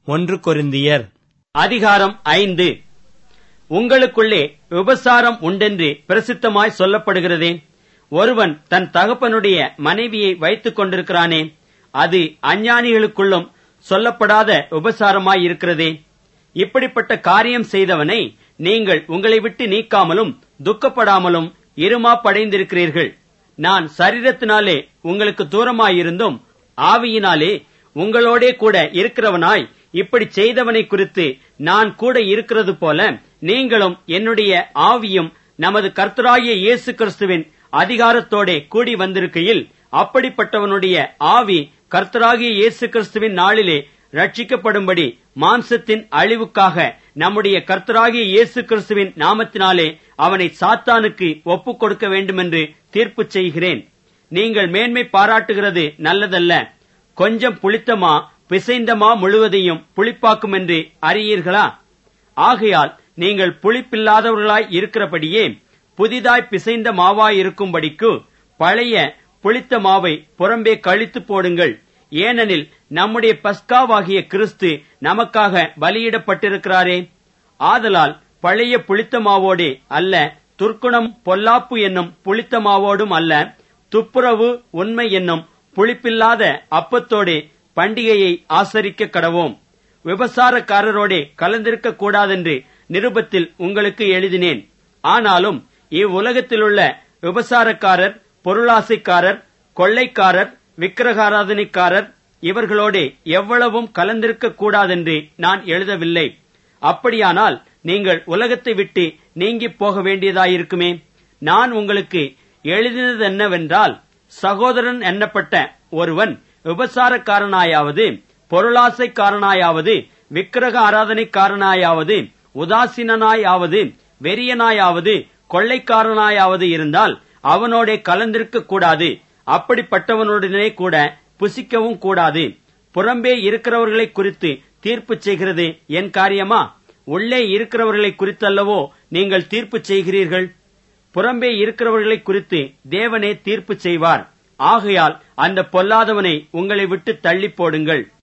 ஒன்று கொரிந்தியர் அதிகாரம் ஐந்து உங்களுக்குள்ளே விபசாரம் உண்டென்று பிரசித்தமாய் சொல்லப்படுகிறதே ஒருவன் தன் தகப்பனுடைய மனைவியை வைத்துக் கொண்டிருக்கிறானே அது அஞ்ஞானிகளுக்குள்ளும் சொல்லப்படாத விபசாரமாய் இருக்கிறதே இப்படிப்பட்ட காரியம் செய்தவனை நீங்கள் உங்களை விட்டு நீக்காமலும் துக்கப்படாமலும் இருமாப்படைந்திருக்கிறீர்கள் நான் சரீரத்தினாலே உங்களுக்கு தூரமாயிருந்தும் ஆவியினாலே உங்களோடே கூட இருக்கிறவனாய் இப்படி செய்தவனை குறித்து நான் கூட இருக்கிறது போல நீங்களும் என்னுடைய ஆவியும் நமது கர்த்தராகிய இயேசு கிறிஸ்துவின் அதிகாரத்தோடே கூடி வந்திருக்கையில் அப்படிப்பட்டவனுடைய ஆவி கர்த்தராகிய இயேசு கிறிஸ்துவின் நாளிலே ரட்சிக்கப்படும்படி மாம்சத்தின் அழிவுக்காக நம்முடைய கர்த்தராகிய இயேசு கிறிஸ்துவின் நாமத்தினாலே அவனை சாத்தானுக்கு ஒப்புக் கொடுக்க வேண்டுமென்று தீர்ப்பு செய்கிறேன் நீங்கள் மேன்மை பாராட்டுகிறது நல்லதல்ல கொஞ்சம் புளித்தமா பிசைந்தமா முழுவதையும் புளிப்பாக்கும் என்று அறியீர்களா ஆகையால் நீங்கள் புளிப்பில்லாதவர்களாய் இருக்கிறபடியே புதிதாய் பிசைந்த மாவாய் இருக்கும்படிக்கு பழைய புளித்த மாவை புறம்பே கழித்து போடுங்கள் ஏனெனில் நம்முடைய பஸ்காவாகிய கிறிஸ்து நமக்காக பலியிடப்பட்டிருக்கிறாரே ஆதலால் பழைய புளித்த மாவோடே அல்ல துர்க்குணம் பொல்லாப்பு என்னும் புளித்த மாவோடும் அல்ல துப்புரவு உண்மை என்னும் புளிப்பில்லாத அப்பத்தோடே பண்டிகையை ஆசரிக்க கடவோம் விபசாரக்காரரோடே கலந்திருக்க கூடாதென்று நிருபத்தில் உங்களுக்கு எழுதினேன் ஆனாலும் இவ்வுலகத்திலுள்ள விபசாரக்காரர் பொருளாசைக்காரர் கொள்ளைக்காரர் விக்கிரகாராதனைக்காரர் இவர்களோடே எவ்வளவும் கலந்திருக்க கூடாதென்று நான் எழுதவில்லை அப்படியானால் நீங்கள் உலகத்தை விட்டு நீங்கி போக வேண்டியதாயிருக்குமே நான் உங்களுக்கு எழுதினது என்னவென்றால் சகோதரன் எண்ணப்பட்ட ஒருவன் விபசாரக்காரனாயாவது பொருளாசைக்காரனாயாவது விக்கிரக ஆராதனைக்காரனாயாவது உதாசீனாயாவது வெறியனாயாவது கொள்ளைக்காரனாயாவது இருந்தால் அவனோட கலந்திருக்க கூடாது அப்படிப்பட்டவனுடனே கூட புசிக்கவும் கூடாது புறம்பே இருக்கிறவர்களை குறித்து தீர்ப்பு செய்கிறது என் காரியமா உள்ளே இருக்கிறவர்களை குறித்தல்லவோ நீங்கள் தீர்ப்பு செய்கிறீர்கள் புறம்பே இருக்கிறவர்களை குறித்து தேவனே தீர்ப்பு செய்வார் ஆகையால் அந்த பொல்லாதவனை உங்களை விட்டு தள்ளி போடுங்கள்